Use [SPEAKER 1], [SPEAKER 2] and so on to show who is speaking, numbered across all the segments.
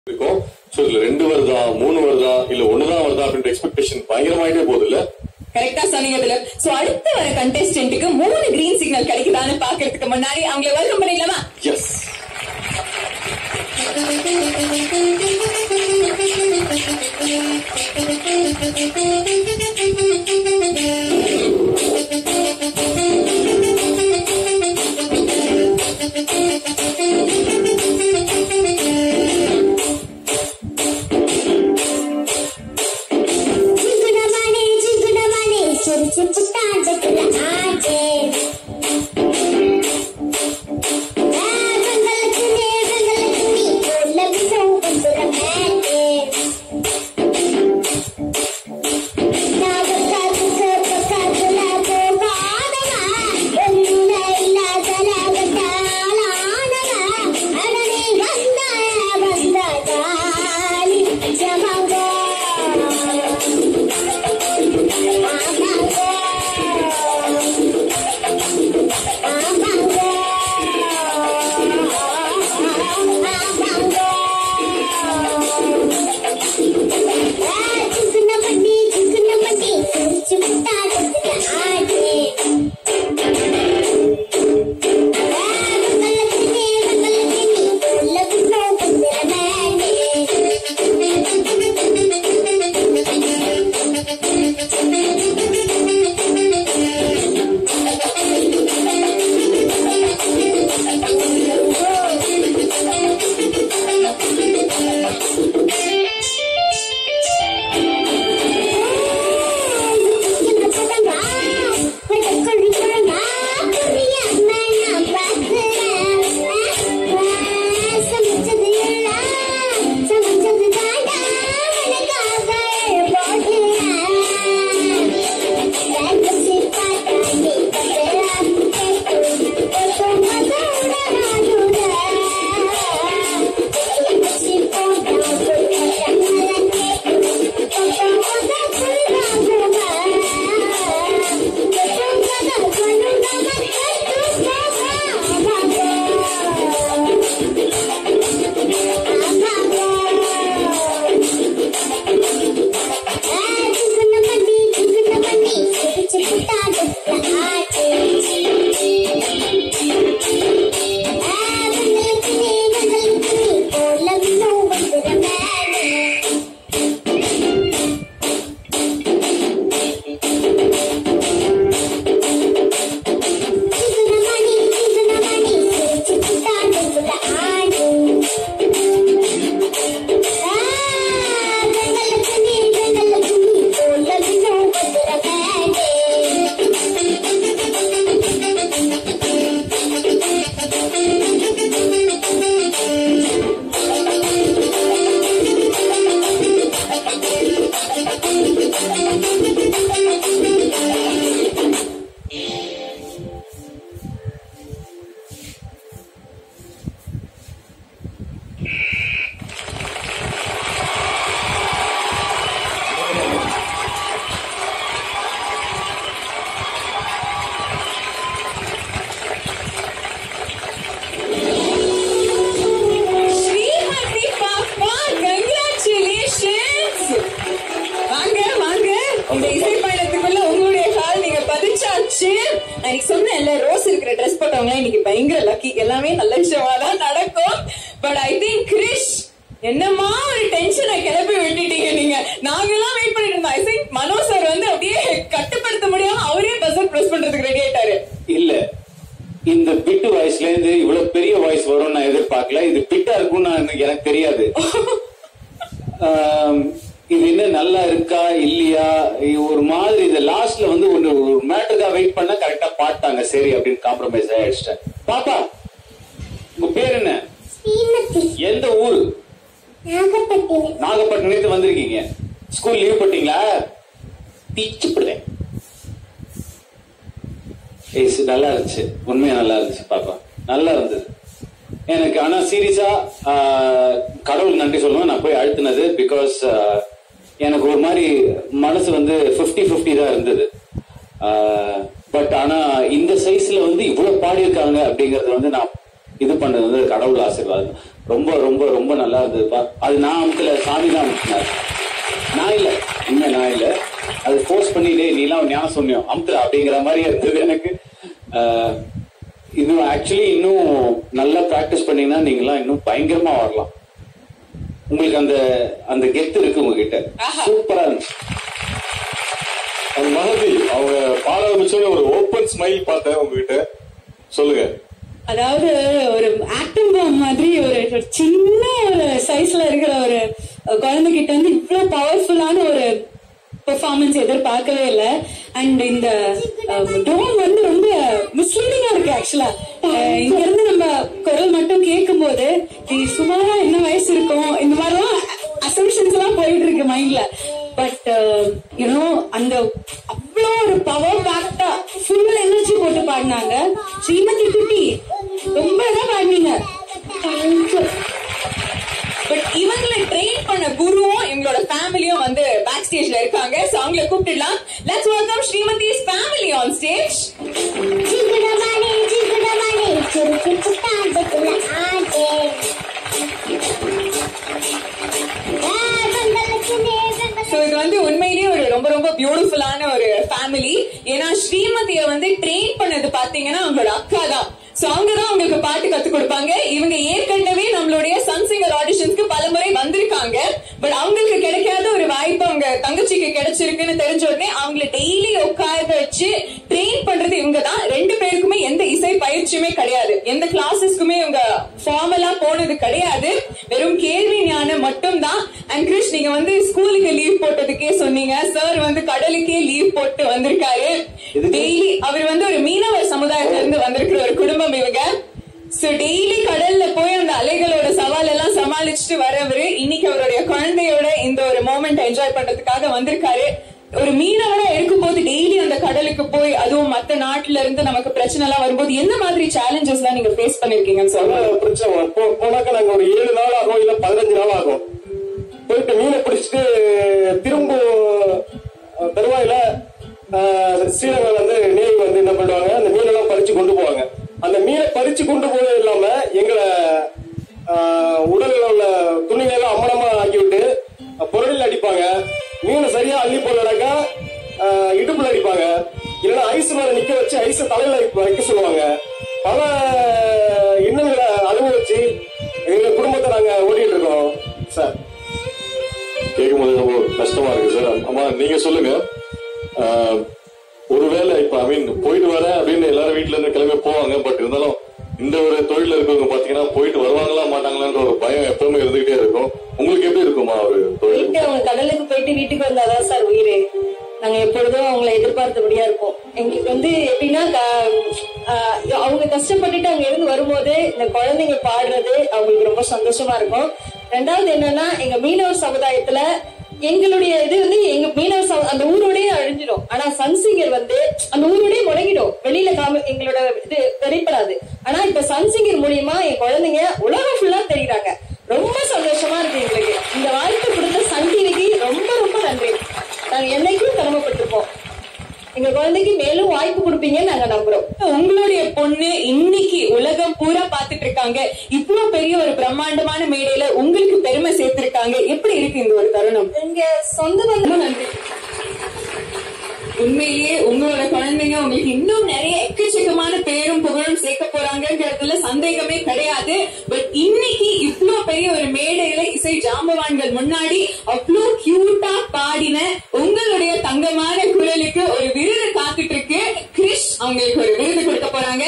[SPEAKER 1] இருக்கும் சோ இதுல ரெண்டு வருதா மூணு வருதா இல்ல ஒண்ணுதான் வருதா அப்படின்ற எக்ஸ்பெக்டேஷன் பயங்கரமாயிட்டே போகுது இல்ல
[SPEAKER 2] கரெக்டா சொன்னீங்க திலக் சோ அடுத்த வர கண்டெஸ்டன்ட்டுக்கு மூணு கிரீன் சிக்னல் கிடைக்குதான்னு பாக்குறதுக்கு முன்னாடி அவங்களை வெல்கம் பண்ணிடலாமா
[SPEAKER 1] எஸ்
[SPEAKER 3] చిగుడమనే చిగుడమనే చిరుచి పుట్టాంటకుల ఆటే గంగలకునే గంగలకుని కోళ్ళ విసం కొందుర మేటే నా బకాకు బకాకుల పోవాదగా ఒళ్ళుల ఇలా గలగటాలానగా అడని వంద వంద గాలి జమంగా
[SPEAKER 2] ஸ்ரீஹரி பாப்பா கங்க்ராச்சுலேஷன்ஸ் வாங்க வாங்க இந்த இசை பயணத்துக்குள்ள உங்களுடைய கால் நீங்க பதிச்சாச்சு நான் இன்னைக்கு சொன்னேன்ல ரோஸ் இருக்கிற ட்ரெஸ் போட்டவங்க இன்னைக்கு பயங்கர லக்கி எல்லாமே நல்ல விஷயமா தான் நடக்கும் பட் ஐ திங்க் கிரிஷ் என்னமா ஒரு டென்ஷனை கிளப்பி விட்டுட்டீங்க நீங்க நாங்கெல்லாம் வெயிட் பண்ணிட்டு இருந்தோம் ஐ திங்க் மனோ சார் வந்து அப்படியே கட்டுப்படுத்த முடியாம அவரே பசர் பிரஸ் பண்றதுக்கு ரெடி ஆயிட்டாரு
[SPEAKER 4] இல்ல இந்த பிட்டு வாய்ஸ்ல இருந்து இவ்வளவு பெரிய வாய்ஸ் வரும்னு நான் எதிர்பார்க்கல இது பிட்டா இருக்கும்னு நான் எனக்கு தெரியாது ஆம், இது என்ன நல்லா இருக்கா இல்லையா இது ஒரு மாதிரி இந்த லாஸ்ட்ல வந்து ஒரு ஒரு மேட்டருக்காக வெயிட் பண்ணா கரெக்டா பாட்டாங்க சரி அப்படின்னு காம்ப்ரமைஸ் ஆயிடுச்சிட்டேன் பாப்பா உங்க பேர் என்ன
[SPEAKER 3] ஸ்ரீமதி
[SPEAKER 4] எந்த ஊரு
[SPEAKER 3] நாகப்பட்டினம்
[SPEAKER 4] நாகப்பட்டினத்து வந்திருக்கீங்க ஸ்கூல் லீவ் போட்டீங்களா பிச்சுப்படுறேன் ஏய், சி- நல்லா இருந்துச்சு உண்மையா நல்லா இருந்துச்சு பாப்பா நல்லா இருந்தது எனக்கு ஆனா சீரியஸா கடவுள் நன்றி சொல்லுவேன் நான் போய் அழுத்தினது பிகாஸ் எனக்கு ஒரு மாதிரி மனசு வந்து 50 50 தான் இருந்தது பட் ஆனா இந்த சைஸ்ல வந்து இவ்வளவு பாடியிருக்காங்க அப்படிங்கறது வந்து நான் இது பண்ணது வந்து கடவுள் ஆசீர்வாதம் ரொம்ப ரொம்ப ரொம்ப நல்லா இருந்ததுப்பா அது நான் அமுக்கல சாமி தான் அமுக்கினார் நான் இல்ல உண்மை நான் இல்ல அது ஃபோர்ஸ் பண்ணி டேய் நீலாம் ஞானம் சொன்னியோ அமுத்துற அப்படிங்கிற மாதிரி இருந்தது எனக்கு ஆஹ், இன்னும் ஆக்சுவலி இன்னும் நல்லா பிராக்டிஸ் பண்ணீங்கன்னா நீங்களாம் இன்னும் பயங்கரமா வரலாம் உங்களுக்கு அந்த அந்த கெத்து இருக்கு உங்ககிட்ட
[SPEAKER 2] ஆஹா.
[SPEAKER 4] சூப்பரா இருந்துச்சு
[SPEAKER 1] அந்த மகதி அவங்க பாட ஆரம்பிச்சோடனே ஒரு ஓப்பன் ஸ்மைல் பார்த்தேன் உங்ககிட்ட சொல்லுங்க
[SPEAKER 2] அதாவது ஒரு ஆக்டிங் பாம் மாதிரி ஒரு ஒரு சின்ன ஒரு சைஸ்ல இருக்கிற ஒரு குழந்தைகிட்ட வந்து இவ்வளவு பவர்ஃபுல்லான ஒரு பெர்ஃபார்மன்ஸ் எதிர்பார்க்கவே இல்ல அண்ட் இந்த டோன் வந்து ரொம்ப மிஸ்லீடிங்கா இருக்கு ஆக்சுவலா இங்க இருந்து நம்ம குரல் மட்டும் கேட்கும் போது சுமாரா என்ன வயசு இருக்கும் இந்த மாதிரிலாம் அசம்ஷன்ஸ் எல்லாம் போயிட்டு இருக்கு மைண்ட்ல பட் யூனோ அந்த அவ்வளோ ஒரு பவர் பேக்டா ஃபுல் எனர்ஜி போட்டு பாடினாங்க ஸ்ரீமதி குட்டி ரொம்ப இதா பாடினீங்க பட் இவங்களை ட்ரெயின் பண்ண குருவும் இவங்களோட ஃபேமிலியும் வந்து பேக் ஸ்டேஜ்ல இருக்காங்க சோ அவங்கள கூப்பிட்டுலாம் let's welcome Srimathi's family on stage
[SPEAKER 3] சிகுடமணி சிகுடமணி சுருக்கு புத்தாண்டுக்குள்ள ஆட்டே ஆ, வந்தலட்சுமி, வந்தலட்சுமி.
[SPEAKER 2] சோ இது வந்து உண்மையிலேயே ஒரு ரொம்ப ரொம்ப பியூட்டிஃபுல்லான ஒரு ஃபேமிலி ஏன்னா ஸ்ரீமதியை வந்து ட்ரெயின் பண்ணது பாத்தீங்கன்னா அவங்களோட அக்கா தான் சோ அவங்க தான் உங்களுக்கு பாட்டு கத்து கொடுப்பாங்க இவங்க ஏற்கனவே நம்மளுடைய சன் சிங்கர் ஆடிஷன்ஸ்க்கு பல முறை வந்திருக்காங்க பட் அவங்களுக்கு கிடைக்காத ஒரு வாய்ப்பு அவங்க தங்கச்சிக்கு கிடைச்சிருக்குன்னு தெரிஞ்ச உடனே அவங்கள டெய்லி உட்கார வச்சு ட்ரெயின் பண்றது இவங்க தான் ரெண்டு பேருக்குமே எந்த இசை பயிற்சியுமே கிடையாது எந்த கிளாஸஸ்க்குமே இவங்க ஃபார்மலா போனது கிடையாது வெறும் கேள்வி ஞானம் மட்டும் தான் அண்ட் கிரிஷ் நீங்க வந்து ஸ்கூலுக்கு லீவ் போட்டதுக்கே சொன்னீங்க சார் வந்து கடலுக்கே லீவ் போட்டு வந்திருக்காரு
[SPEAKER 4] எதுக்கு?
[SPEAKER 2] டெய்லி அவர் வந்து ஒரு மீனவர் சமுதாயத்துல இருந்து வந்திருக்கிற ஒரு குடும்பம் இவங்க சோ டெய்லி கடல்ல போய் அந்த அலைகளோட சவால் எல்லாம் சமாளிச்சுட்டு வரவரு இன்னைக்கு அவருடைய குழந்தையோட இந்த ஒரு மோமெண்ட் என்ஜாய் பண்றதுக்காக வந்திருக்காரு ஒரு மீனவரா இருக்கும்போது டெய்லி அந்த கடலுக்கு போய் அதுவும் மத்த நாட்டுல இருந்து நமக்கு பிரச்சனை எல்லாம் வரும்போது என்ன மாதிரி சேலஞ்சஸ் எல்லாம் நீங்க ஃபேஸ் பண்ணிருக்கீங்கன்னு சொல்லுங்க
[SPEAKER 5] அதான் பிரச்சனை வரும். போ- போனாக்கா நாங்க ஒரு ஏழு நாள் ஆகும் இல்ல பதினஞ்சு நாள் ஆகும் போயிட்டு மீனை பிடிச்சிட்டு திரும்ப அஹ், தருவாயில அஹ், ஸ்ரீலங்கா வந்து நேவி வந்து என்ன பண்ணுவாங்க அந்த மீனெல்லாம் பறிச்சு கொண்டு போவாங்க அந்த மீனை பறிச்சு கொண்டு போவது இல்லாம எங்களை அஹ், உடல்ல உள்ள துணிகளை எல்லாம் அம்மனமா ஆக்கி விட்டு பொருளில் அடிப்பாங்க மீனை சரியா அள்ளி போடலனாக்கா அஹ், இடுப்புல அடிப்பாங்க இல்லைன்னா ஐஸ் மேல நிக்க வச்சு ஐஸ தலையில வைக்க சொல்லுவாங்க பல இன்னங்களை அனுபவிச்சு எங்க குடும்பத்தை நாங்க ஓட்டிட்டு இருக்கோம் சார்
[SPEAKER 1] கேட்கும்போது ரொம்ப கஷ்டமா இருக்கு சார் அம்மா நீங்க சொல்லுங்க ஆஹ், ஒருவேளை இப்ப ஐ மீன் போயிட்டு வரேன் அப்படின்னு எல்லாரும் வீட்ல இருந்து கிளம்பி போவாங்க பட் இருந்தாலும் இந்த ஒரு தொழில இருக்கவங்க பாத்தீங்கன்னா போயிட்டு வருவாங்களா மாட்டாங்களான்ற ஒரு பயம் எப்பவுமே இருந்துகிட்டே இருக்கும் உங்களுக்கு எப்படி இருக்குமா ஒரு தொழில்
[SPEAKER 6] போயிட்டு அவங்க கடலுக்கு போயிட்டு வீட்டுக்கு வந்தாதான் சார் உயிரே நாங்க எப்பொழுதும் அவங்களை எதிர்பார்த்தபடியா இருப்போம் எங்களுக்கு வந்து எப்படின்னா க- ஆஹ் அவங்க கஷ்டப்பட்டுட்டு அங்க இருந்து வரும்போது இந்த குழந்தைங்க பாடுறது அவங்களுக்கு ரொம்ப சந்தோஷமா இருக்கும் ரெண்டாவது என்னன்னா எங்க மீனவர் சமுதாயத்துல எங்களுடைய இது வந்து எங்க மீனவர் சமு- அந்த ஊரோடயே அழிஞ்சிடும் ஆனா சன்சிங்கர் வந்து அந்த ஊரோடயே முடங்கிடும் வெளியில காம எங்களோட இது வெளிப்படாது ஆனா இப்ப சன்சிங்கர் மூலியமா என் குழந்தைங்க உலகம் ஃபுல்லா தெரியுறாங்க ரொம்ப சந்தோஷமா இருக்கு எங்களுக்கு இந்த வாய்ப்பு கொடுத்த சன் டிவிக்கு ரொம்ப ரொம்ப நன்றி நாங்க என்னைக்கும் கடமைப்பட்டிருப்போம் எங்க குழந்தைக்கு மேலும் வாய்ப்பு கொடுப்பீங்கன்னு நாங்க நம்புறோம்
[SPEAKER 2] உங்களுடைய பொண்ணு இன்னைக்கு உலகம் பூரா பாத்துட்டு இருக்காங்க இவ்ளோ பெரிய ஒரு பிரம்மாண்டமான மேடையில உங்களுக்கு பெருமை சேர்த்திருக்காங்க எப்படி இருக்கு இந்த ஒரு தருணம்
[SPEAKER 6] எங்க சொந்த பந்தம் நன்றி
[SPEAKER 2] உண்மையிலேயே உங்களோட குழந்தைங்க உங்களுக்கு இன்னும் நிறைய எக்கச்சக்கமான பேரும் புகழும் சேர்க்க போறாங்கிறதுல சந்தேகமே கிடையாது பட் இன்னைக்கு இவ்ளோ பெரிய ஒரு மேடையில இசை ஜாம்பவான்கள் முன்னாடி அவ்வளோ கியூட்டா பாடின உங்களுடைய தங்கமான குரலுக்கு ஒரு விருது காத்துட்டு இருக்கு கிரிஷ் அவங்களுக்கு ஒரு விருது கொடுக்க போறாங்க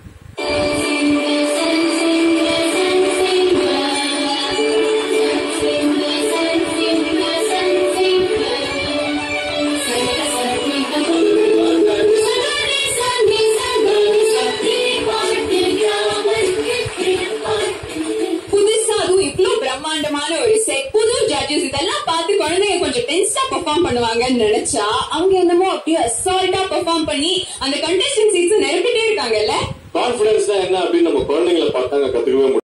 [SPEAKER 2] புதுசா அதுவும் இவ்ளோ பிரம்மாண்டமான ஒரு செட் புது ஜட்ஜஸ் இதெல்லாம் பார்த்து குழந்தைங்க கொஞ்சம் டென்ஸா பெர்ஃபார்ம் பண்ணுவாங்கன்னு நினைச்சா அவங்க என்னமோ அப்படியே அசால்ட்டா பெர்ஃபார்ம் பண்ணி அந்த கண்டஸ்டன்ட் சீட்ஸ் நிரப்பிட்டே இருக்காங்கல்ல
[SPEAKER 1] கான்பிடன்ஸ் தான் என்ன அப்படின்னு நம்ம குழந்தைங்களை பார்த்தாங்க கத்துக்கவே முடியும்